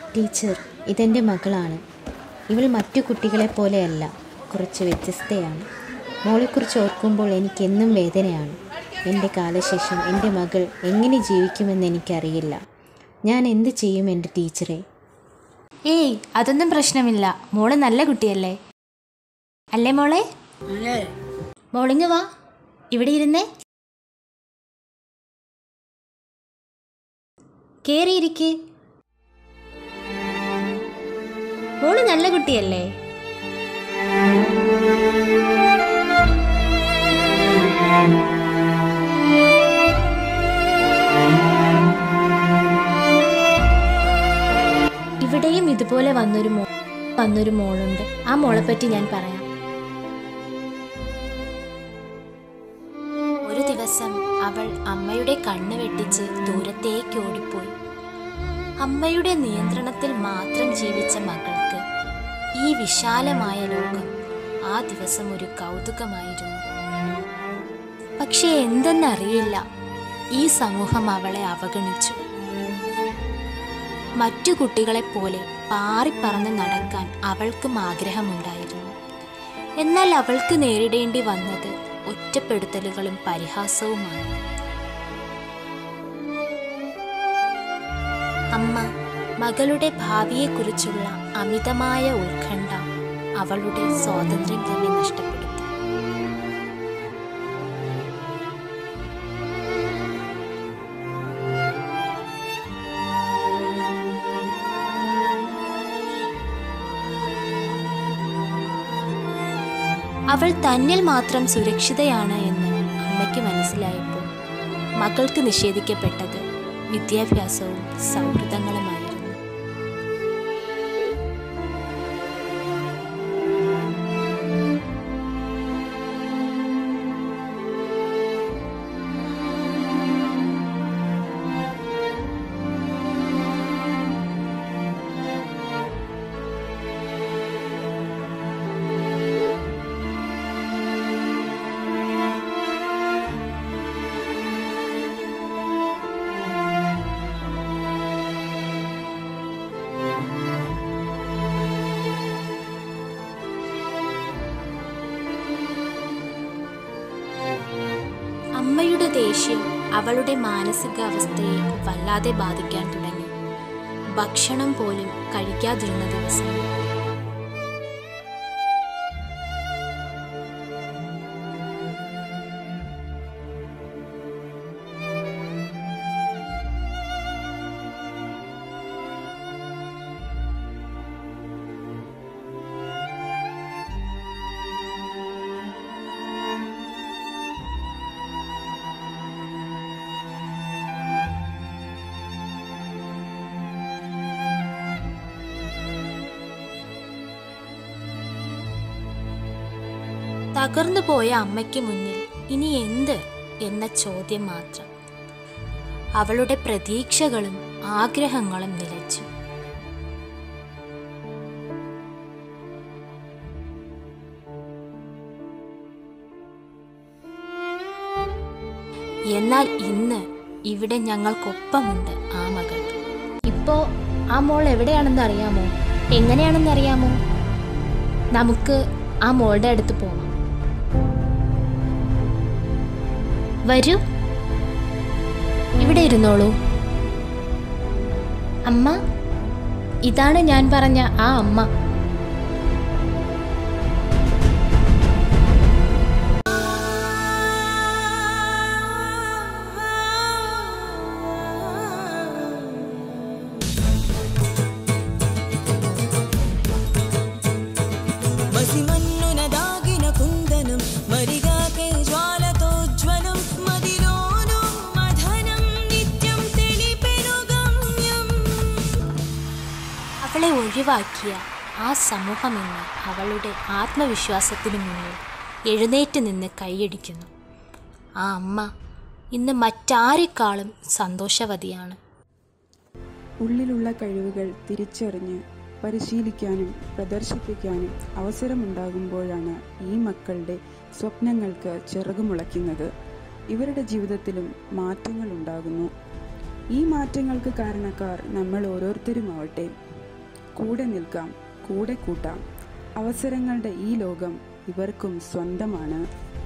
teacher ഇതെൻ്റെ മകളാണ് ഇവൾ മറ്റു കുട്ടികളെ പോലെയല്ല കുറച്ച് വ്യത്യസ്തയാണ് മോളെക്കുറിച്ച് ഓർക്കുമ്പോൾ എനിക്കെന്നും വേദനയാണ് എൻ്റെ കാലശേഷം എൻ്റെ മകൾ എങ്ങനെ ജീവിക്കുമെന്ന് എനിക്കറിയില്ല ഞാൻ എന്ത് ചെയ്യും എൻ്റെ ടീച്ചറെ ഏയ് അതൊന്നും പ്രശ്നമില്ല മോള് നല്ല കുട്ടിയല്ലേ അല്ലേ മോളെ മോളിങ് വാ ഇവിടെ ഇരുന്നേ കേറിയിരിക്ക് മോള് നല്ല കുട്ടിയല്ലേ ഇവിടെയും ഇതുപോലെ വന്നൊരു മോ വന്നൊരു മോളുണ്ട് ആ മോളെ പറ്റി ഞാൻ പറയാം ഒരു ദിവസം അവൾ അമ്മയുടെ കണ്ണ് വെട്ടിച്ച് ദൂരത്തേക്ക് ഓടിപ്പോയി അമ്മയുടെ നിയന്ത്രണത്തിൽ മാത്രം ജീവിച്ച മകൾക്ക് ഈ വിശാലമായ ലോകം ആ ദിവസം ഒരു കൗതുകമായിരുന്നു പക്ഷേ എന്തെന്നറിയില്ല ഈ സമൂഹം അവളെ അവഗണിച്ചു മറ്റു കുട്ടികളെപ്പോലെ പാറിപ്പറന്ന് നടക്കാൻ അവൾക്കും ആഗ്രഹമുണ്ടായിരുന്നു എന്നാൽ അവൾക്ക് നേരിടേണ്ടി വന്നത് ഒറ്റപ്പെടുത്തലുകളും പരിഹാസവുമാണ് അമ്മ മകളുടെ ഭാവിയെക്കുറിച്ചുള്ള അമിതമായ ഉത്കണ്ഠ അവളുടെ സ്വാതന്ത്ര്യം തന്നെ നഷ്ടപ്പെടുത്തി അവൾ തന്നിൽ മാത്രം സുരക്ഷിതയാണ് എന്ന് അമ്മയ്ക്ക് മനസ്സിലായപ്പോൾ മകൾക്ക് നിഷേധിക്കപ്പെട്ടത് വിദ്യാഭ്യാസവും സൗഹൃദങ്ങളുമായിരുന്നു അമ്മയുടെ ദേഷ്യം അവളുടെ മാനസികാവസ്ഥയെ വല്ലാതെ ബാധിക്കാൻ തുടങ്ങി ഭക്ഷണം പോലും കഴിക്കാതിരുന്ന ദിവസം തകർന്നു പോയ അമ്മയ്ക്ക് മുന്നിൽ ഇനി എന്ത് എന്ന ചോദ്യം മാത്രം അവളുടെ പ്രതീക്ഷകളും ആഗ്രഹങ്ങളും നിലച്ചു എന്നാൽ ഇന്ന് ഇവിടെ ഞങ്ങൾക്കൊപ്പമുണ്ട് ആ മകൾ ഇപ്പോ ആ മോൾ എവിടെയാണെന്ന് അറിയാമോ എങ്ങനെയാണെന്ന് അറിയാമോ നമുക്ക് ആ മോളുടെ അടുത്ത് പോവാം വരൂ ഇവിടെ ഇരുന്നോളൂ അമ്മ ഇതാണ് ഞാൻ പറഞ്ഞ ആ അമ്മ మసిమన్నునదాగిన కుందనం మరిగాకే జ్వాలతోజ్వలం మదిలోను మధనం నిత్యం తెలిపెను గమ్యం അവളെ ഒഴിവാക്കിയ ആ സമൂഹമെന്ന് അവളുടെ ആത്മവിശ്വാസത്തിനു മുന്നിൽ എഴുന്നേറ്റ് നിന്ന് കൈയടിക്കുന്നു ആ അമ്മ ഇന്ന് മറ്റാരെക്കാളും സന്തോഷവതിയാണ് ഉള്ളിലുള്ള കഴിവുകൾ തിരിച്ചറിഞ്ഞ് പരിശീലിക്കാനും പ്രദർശിപ്പിക്കാനും അവസരമുണ്ടാകുമ്പോഴാണ് ഈ മക്കളുടെ സ്വപ്നങ്ങൾക്ക് ചിറകുമുളയ്ക്കുന്നത് ഇവരുടെ ജീവിതത്തിലും മാറ്റങ്ങൾ ഉണ്ടാകുന്നു ഈ മാറ്റങ്ങൾക്ക് കാരണക്കാർ നമ്മൾ ഓരോരുത്തരുമാവട്ടെ കൂടെ നിൽക്കാം കൂടെ കൂട്ടാം അവസരങ്ങളുടെ ഈ ലോകം ഇവർക്കും സ്വന്തമാണ്